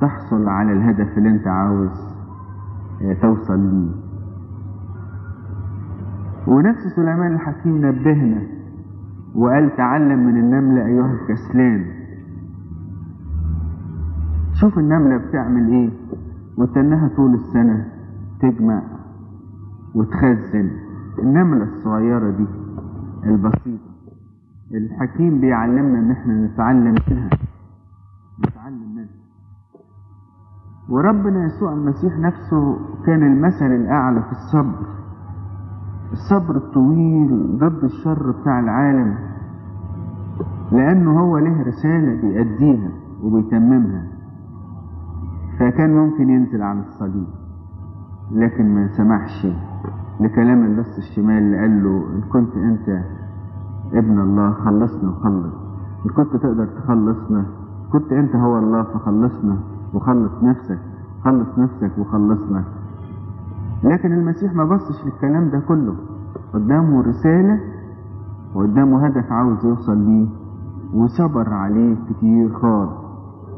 تحصل على الهدف اللي انت عاوز توصل ليه ونفس سليمان الحكيم نبهنا وقال تعلم من النملة أيها الكسلان شوف النملة بتعمل ايه وتنها طول السنة تجمع وتخزن النملة الصغيرة دي البسيطة الحكيم بيعلمنا ان احنا نتعلم منها نتعلم منها وربنا يسوع المسيح نفسه كان المثل الاعلى في الصبر الصبر الطويل ضد الشر بتاع العالم لانه هو له رسالة بيأديها وبيتممها فكان ممكن ينزل عن الصليب لكن ما سمحش لكلام اللص الشمال اللي قال له ان كنت انت ابن الله خلصنا وخلص ان كنت تقدر تخلصنا كنت انت هو الله فخلصنا وخلص نفسك خلص نفسك وخلصنا لكن المسيح ما بصش للكلام ده كله قدامه رسالة وقدامه هدف عاوز يوصل ليه وصبر عليه كتير خالص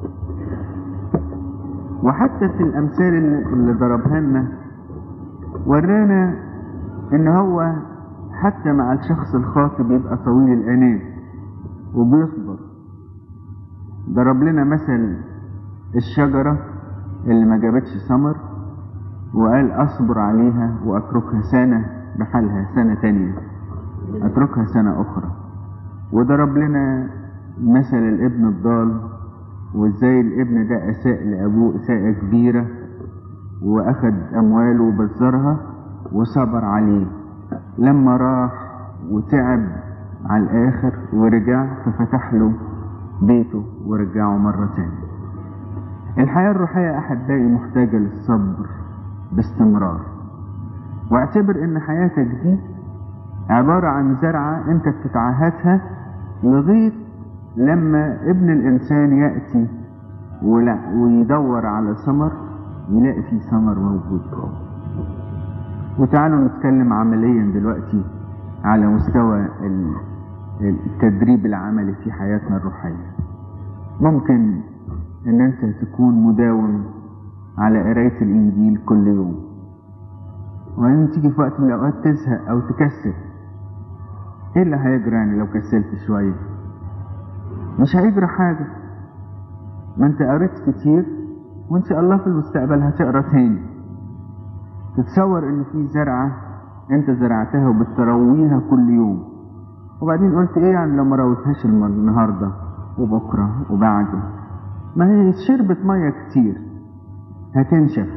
وحتى في الأمثال اللي ضربها لنا ورانا إن هو حتى مع الشخص الخاطئ بيبقى طويل الأنام وبيصبر ضرب لنا مثل الشجرة اللي ما جابتش ثمر وقال أصبر عليها وأتركها سنة بحالها سنة تانية أتركها سنة أخرى وضرب لنا مثل الابن الضال وازاي الابن ده اساء لابوه اساءة كبيرة واخد امواله وبذرها وصبر عليه لما راح وتعب على الاخر ورجع ففتح له بيته ورجعه مرة تانية الحياة الروحية احبائي محتاجة للصبر باستمرار واعتبر ان حياتك دي عبارة عن زرعة انت بتتعهدها لغاية لما ابن الإنسان يأتي ولا ويدور على ثمر يلاقي فيه ثمر موجود جوه وتعالوا نتكلم عمليا دلوقتي على مستوى التدريب العملي في حياتنا الروحية ممكن ان انت تكون مداوم على قراية الانجيل كل يوم وبعدين تيجي في وقت من الاوقات تزهق او تكسل ايه اللي هيجرى يعني لو كسلت شويه مش هيجرى حاجة ما انت قريت كتير وان شاء الله في المستقبل هتقرا تاني تتصور ان في زرعة انت زرعتها وبترويها كل يوم وبعدين قلت ايه يعني لو ما رويتهاش النهاردة وبكرة وبعده ما هي شربت مية كتير هتنشف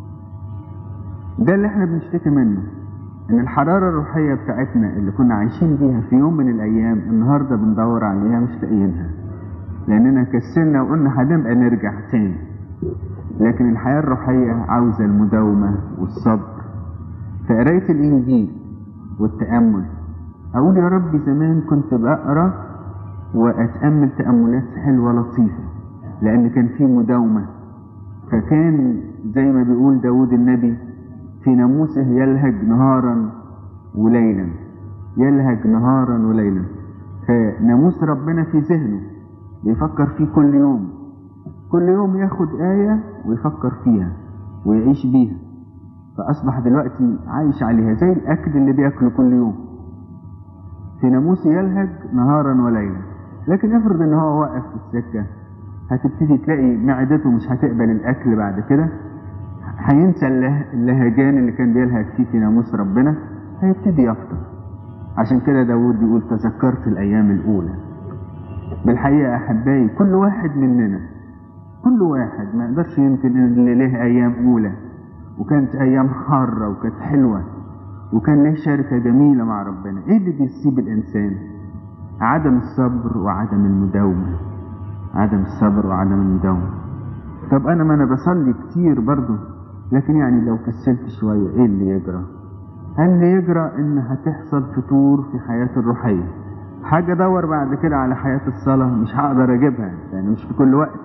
ده اللي احنا بنشتكي منه ان الحرارة الروحية بتاعتنا اللي كنا عايشين بيها في يوم من الايام النهاردة بندور عليها مش لاقيينها لاننا كسلنا وقلنا هنبقى نرجع تاني لكن الحياة الروحية عاوزة المداومة والصبر فقراية الانجيل والتأمل اقول يا ربي زمان كنت بقرا واتأمل تأملات حلوة لطيفة لان كان في مداومة فكان زي ما بيقول داود النبي في ناموسه يلهج نهارا وليلا يلهج نهارا وليلا فناموس ربنا في ذهنه بيفكر فيه كل يوم كل يوم ياخد آية ويفكر فيها ويعيش بيها فأصبح دلوقتي عايش عليها زي الأكل اللي بياكله كل يوم في ناموسه يلهج نهارا وليلا لكن افرض ان هو واقف في السكة هتبتدي تلاقي معدته مش هتقبل الأكل بعد كده هينسى اللهجان اللي كان بيلهج فيه في ناموس ربنا هيبتدي يفطر عشان كده داود بيقول تذكرت الأيام الأولى بالحقيقة أحبائي كل واحد مننا كل واحد ما يقدرش يمكن اللي له أيام أولى وكانت أيام حارة وكانت حلوة وكان له شركة جميلة مع ربنا إيه اللي بيصيب الإنسان عدم الصبر وعدم المداومة عدم الصبر وعدم المداومة طب أنا ما أنا بصلي كتير برضو لكن يعني لو كسلت شوية إيه اللي يجرى هل اللي يجرى إن هتحصل فتور في حياتي الروحية حاجة أدور بعد كده على حياة الصلاة مش هقدر أجيبها يعني مش في كل وقت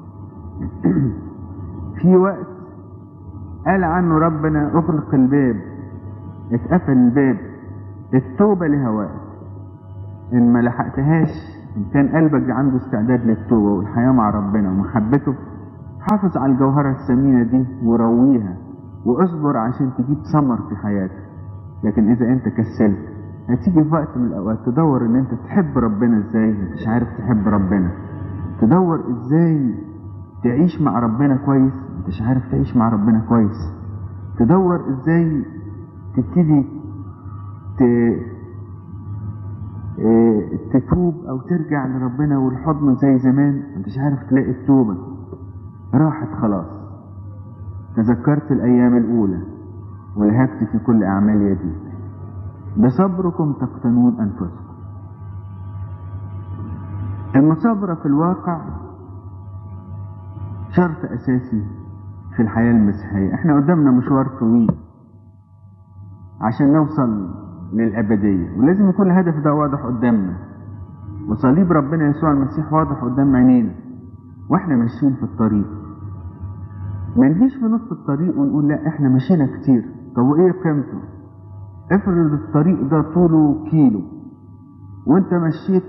في وقت قال عنه ربنا اغلق الباب اتقفل الباب التوبة لها وقت ان ما لحقتهاش ان كان قلبك عنده استعداد للتوبة والحياة مع ربنا ومحبته حافظ على الجوهرة الثمينة دي ورويها واصبر عشان تجيب ثمر في حياتك لكن اذا انت كسلت هتيجي في وقت من الاوقات تدور ان انت تحب ربنا ازاي مش عارف تحب ربنا تدور ازاي تعيش مع ربنا كويس مش عارف تعيش مع ربنا كويس تدور ازاي تبتدي ت... اه... تتوب او ترجع لربنا والحضن زي زمان مش عارف تلاقي التوبة راحت خلاص تذكرت الايام الاولى ولهجت في كل اعمال يديك بصبركم تقتنون انفسكم المصابرة في الواقع شرط اساسي في الحياة المسيحية احنا قدامنا مشوار طويل عشان نوصل للأبدية ولازم يكون الهدف ده واضح قدامنا وصليب ربنا يسوع المسيح واضح قدام عينينا واحنا ماشيين في الطريق ما نجيش في نص الطريق ونقول لا احنا مشينا كتير طب وايه قيمته افرض الطريق ده طوله كيلو وانت مشيت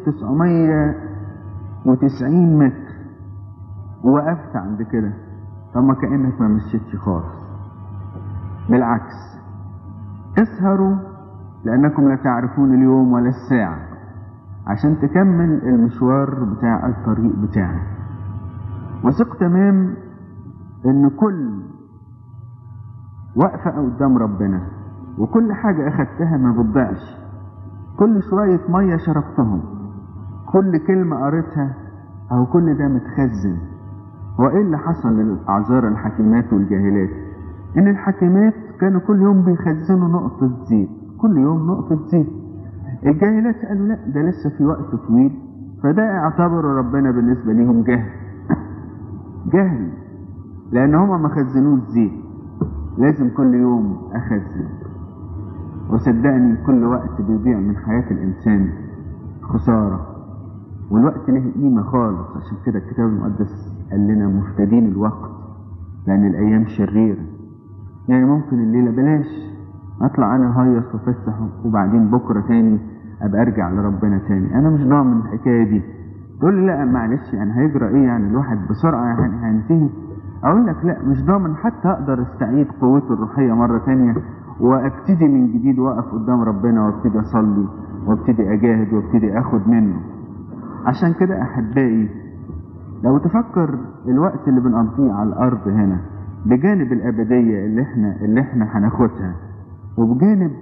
990 متر ووقفت عند كده طب ما كأنك ما مشيتش خالص بالعكس اسهروا لأنكم لا تعرفون اليوم ولا الساعة عشان تكمل المشوار بتاع الطريق بتاعك وثق تمام ان كل وقفة قدام ربنا وكل حاجة اخدتها ما بتضيعش كل شوية مية شربتهم كل كلمة قريتها او كل ده متخزن وايه اللي حصل للاعذار الحكيمات والجاهلات ان الحكيمات كانوا كل يوم بيخزنوا نقطة زيت كل يوم نقطة زيت الجاهلات قالوا لا ده لسه في وقت طويل فده اعتبروا ربنا بالنسبة ليهم جهل جهل لان هما ما خزنوش زيت لازم كل يوم اخزن وصدقني كل وقت بيضيع من حياة الانسان خسارة والوقت له قيمة خالص عشان كده الكتاب المقدس قال لنا مفتدين الوقت لأن الأيام شريرة يعني ممكن الليلة بلاش أطلع أنا هيص وفسح وبعدين بكرة تاني أبقى أرجع لربنا تاني أنا مش ضامن الحكاية دي تقول لي لا معلش يعني هيجرى إيه يعني الواحد بسرعة يعني هينتهي أقول لك لا مش ضامن حتى أقدر أستعيد قوته الروحية مرة تانية وأبتدي من جديد وأقف قدام ربنا وأبتدي أصلي وأبتدي أجاهد وأبتدي أخد منه عشان كده أحبائي لو تفكر الوقت اللي بنقضيه على الأرض هنا بجانب الأبدية اللي احنا اللي احنا هناخدها وبجانب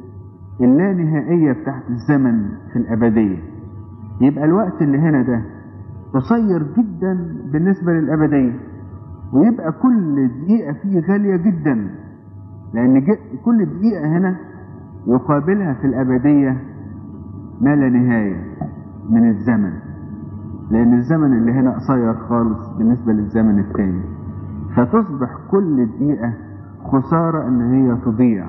اللانهائية بتاعت الزمن في الأبدية يبقى الوقت اللي هنا ده قصير جدا بالنسبة للأبدية ويبقى كل دقيقة فيه غالية جدا لأن كل دقيقة هنا يقابلها في الأبدية ما لا نهاية من الزمن لأن الزمن اللي هنا قصير خالص بالنسبة للزمن التاني فتصبح كل دقيقة خسارة إن هي تضيع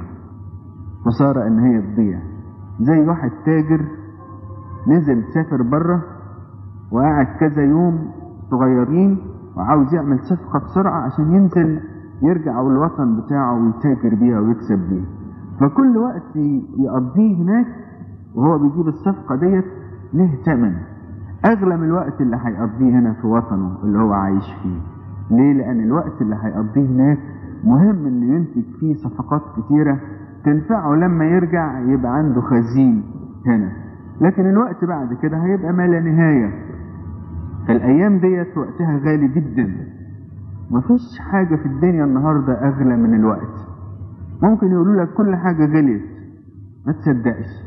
خسارة إن هي تضيع زي واحد تاجر نزل سافر بره وقعد كذا يوم صغيرين وعاوز يعمل صفقة بسرعة عشان ينزل يرجع الوطن بتاعه ويتاجر بيها ويكسب بيها فكل وقت يقضيه هناك وهو بيجيب الصفقة ديت له ثمن أغلى من الوقت اللي هيقضيه هنا في وطنه اللي هو عايش فيه ليه؟ لأن الوقت اللي هيقضيه هناك مهم إنه ينتج فيه صفقات كتيرة تنفعه لما يرجع يبقى عنده خزين هنا لكن الوقت بعد كده هيبقى ما لا نهاية فالأيام ديت وقتها غالي جدا مفيش حاجة في الدنيا النهاردة أغلى من الوقت ممكن يقولوا لك كل حاجة غليت ما تصدقش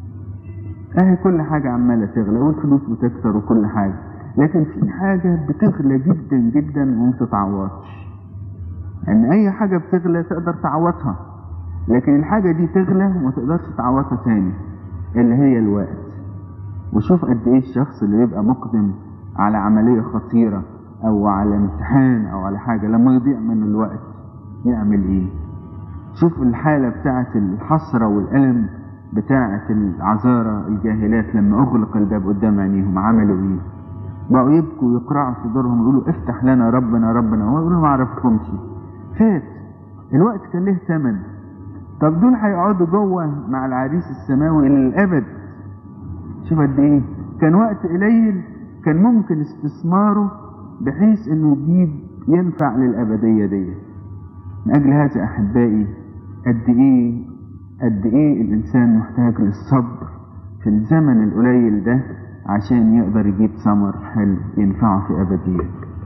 اهي كل حاجة عمالة تغلى والفلوس بتكتر وكل حاجة لكن في حاجة بتغلى جدا جدا وما تتعوضش ان اي حاجة بتغلى تقدر تعوضها لكن الحاجة دي تغلى وما تقدرش تعوضها تاني اللي هي الوقت وشوف قد ايه الشخص اللي بيبقى مقدم على عملية خطيرة او على امتحان او على حاجة لما يضيع من الوقت يعمل ايه شوف الحالة بتاعت الحسرة والألم بتاعة العذارى الجاهلات لما أغلق الباب قدام عينيهم عملوا إيه؟ بقوا يبكوا ويقرعوا صدورهم ويقولوا افتح لنا ربنا ربنا وهو يقولوا ما أعرفكمش فات الوقت كان له ثمن طب دول هيقعدوا جوه مع العريس السماوي إلى الأبد شوف قد إيه كان وقت قليل كان ممكن استثماره بحيث إنه يجيب ينفع للأبدية دي من أجل هذا أحبائي قد إيه قد إيه الإنسان محتاج للصبر في الزمن القليل ده عشان يقدر يجيب ثمر حلو ينفعه في أبدية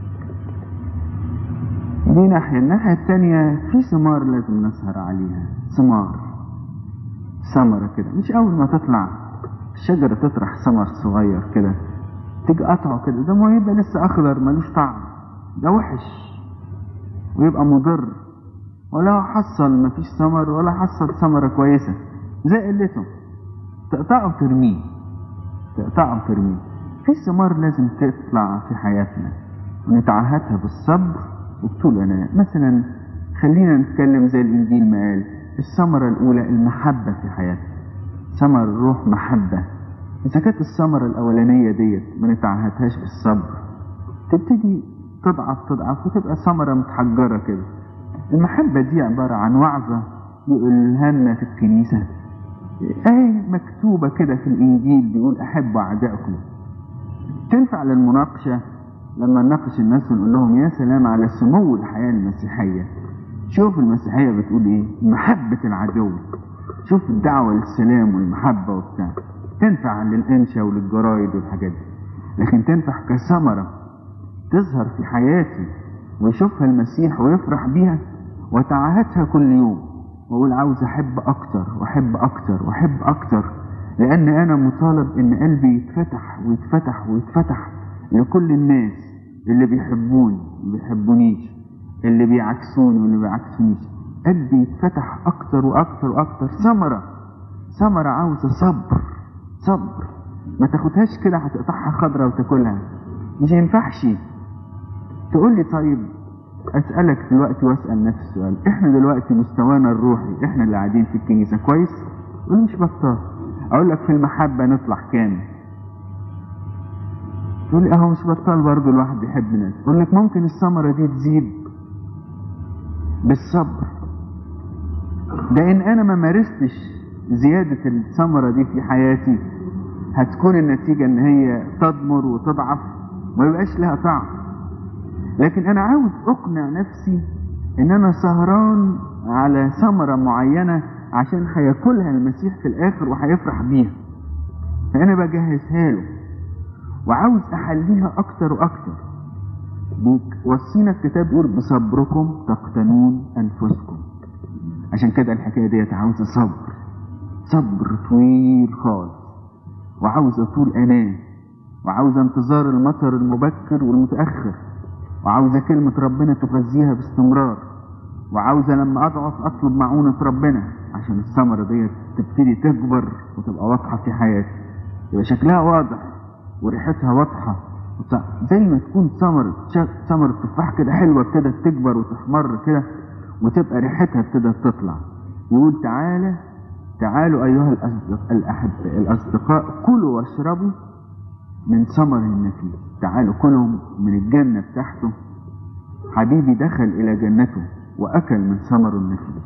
دي ناحية الناحية التانية في ثمار لازم نسهر عليها ثمار ثمرة كده مش أول ما تطلع الشجرة تطرح ثمر صغير كده تيجي قطعه كده ده ما يبقى لسه أخضر ملوش طعم ده وحش ويبقى مضر ولا حصل مفيش ثمر ولا حصل ثمرة كويسة زي قلته تقطعه وترميه تقطعه وترميه في ثمار لازم تطلع في حياتنا ونتعهدها بالصبر وبطول أناة مثلا خلينا نتكلم زي الإنجيل ما قال الثمرة الأولى المحبة في حياتنا ثمر الروح محبة إذا كانت الثمرة الأولانية ديت ما نتعهدهاش بالصبر تبتدي تضعف تضعف وتبقى ثمرة متحجرة كده المحبة دي عبارة عن وعظة يقولها لنا في الكنيسة آية مكتوبة كده في الإنجيل بيقول أحبوا أعدائكم تنفع للمناقشة لما نناقش الناس ونقول لهم يا سلام على سمو الحياة المسيحية شوف المسيحية بتقول إيه محبة العدو شوف الدعوة للسلام والمحبة وبتاع تنفع للأنشا وللجرايد والحاجات دي لكن تنفع كثمرة تظهر في حياتي ويشوفها المسيح ويفرح بيها وتعهدها كل يوم واقول عاوز احب اكتر واحب اكتر واحب اكتر لان انا مطالب ان قلبي يتفتح ويتفتح ويتفتح لكل الناس اللي بيحبوني اللي بيحبونيش اللي بيعكسوني واللي بيعكسونيش قلبي يتفتح اكتر واكتر واكتر ثمرة ثمرة عاوزة صبر صبر ما تاخدهاش كده هتقطعها خضرة وتاكلها مش ينفعش تقول لي طيب اسالك دلوقتي واسال نفسي السؤال احنا دلوقتي مستوانا الروحي احنا اللي قاعدين في الكنيسه كويس تقول مش بطال اقول لك في المحبه نطلع كام تقول لي اهو مش بطال برضه الواحد بيحب ناس اقول لك ممكن الثمره دي تزيد بالصبر ده ان انا ما مارستش زياده الثمره دي في حياتي هتكون النتيجه ان هي تضمر وتضعف وما يبقاش لها طعم لكن انا عاوز اقنع نفسي ان انا سهران على ثمرة معينة عشان هياكلها المسيح في الاخر وهيفرح بيها فانا بجهزها له وعاوز احليها اكتر واكتر وصينا الكتاب يقول بصبركم تقتنون انفسكم عشان كده الحكايه ديت عاوزه صبر صبر طويل خالص وعاوزه طول اناه وعاوزه انتظار المطر المبكر والمتاخر وعاوزة كلمة ربنا تغذيها باستمرار وعاوزة لما أضعف أطلب معونة ربنا عشان الثمرة دي تبتدي تكبر وتبقى واضحة في حياتي يبقى شكلها واضح وريحتها واضحة زي ما تكون ثمرة ثمرة تفاح كده حلوة ابتدت تكبر وتحمر كده وتبقى ريحتها ابتدت تطلع يقول تعالى تعالوا أيها الأصدقاء, الأحب الأصدقاء كلوا واشربوا من ثمر النفيس تعالوا كلوا من الجنة بتاعته حبيبي دخل إلى جنته وأكل من ثمر النفيس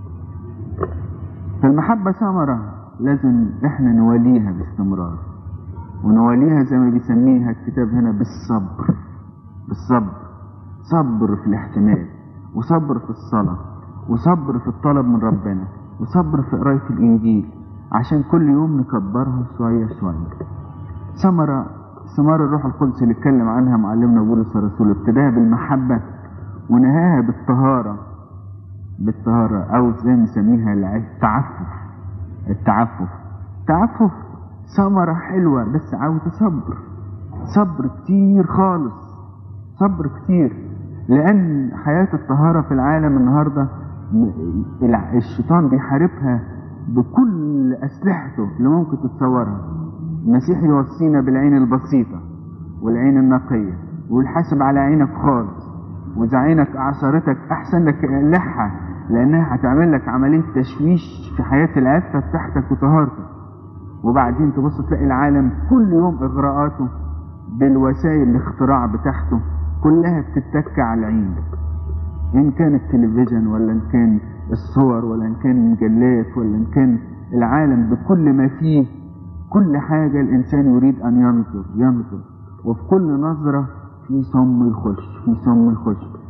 فالمحبة ثمرة لازم احنا نواليها باستمرار ونواليها زي ما بيسميها الكتاب هنا بالصبر بالصبر صبر في الاحتمال وصبر في الصلاة وصبر في الطلب من ربنا وصبر في قراية الإنجيل عشان كل يوم نكبرها شوية شوية ثمرة ثمار الروح القدس اللي اتكلم عنها معلمنا بولس الرسول ابتداها بالمحبة ونهاها بالطهارة بالطهارة أو زي ما نسميها التعفف التعفف التعفف ثمرة حلوة بس عاوزة صبر صبر كتير خالص صبر كتير لأن حياة الطهارة في العالم النهاردة الشيطان بيحاربها بكل أسلحته اللي ممكن تتصورها المسيح يوصينا بالعين البسيطة والعين النقية والحاسب على عينك خالص وإذا عينك أعصرتك أحسن لك اقلعها لأنها هتعمل لك عملية تشويش في حياة العفة بتاعتك وطهارتك وبعدين تبص تلاقي العالم كل يوم إغراءاته بالوسائل الاختراع بتاعته كلها بتتك على العين إن كان التلفزيون ولا إن كان الصور ولا إن كان المجلات ولا إن كان العالم بكل ما فيه كل حاجة الإنسان يريد أن ينظر ينظر وفي كل نظرة في صم يخش في صم يخش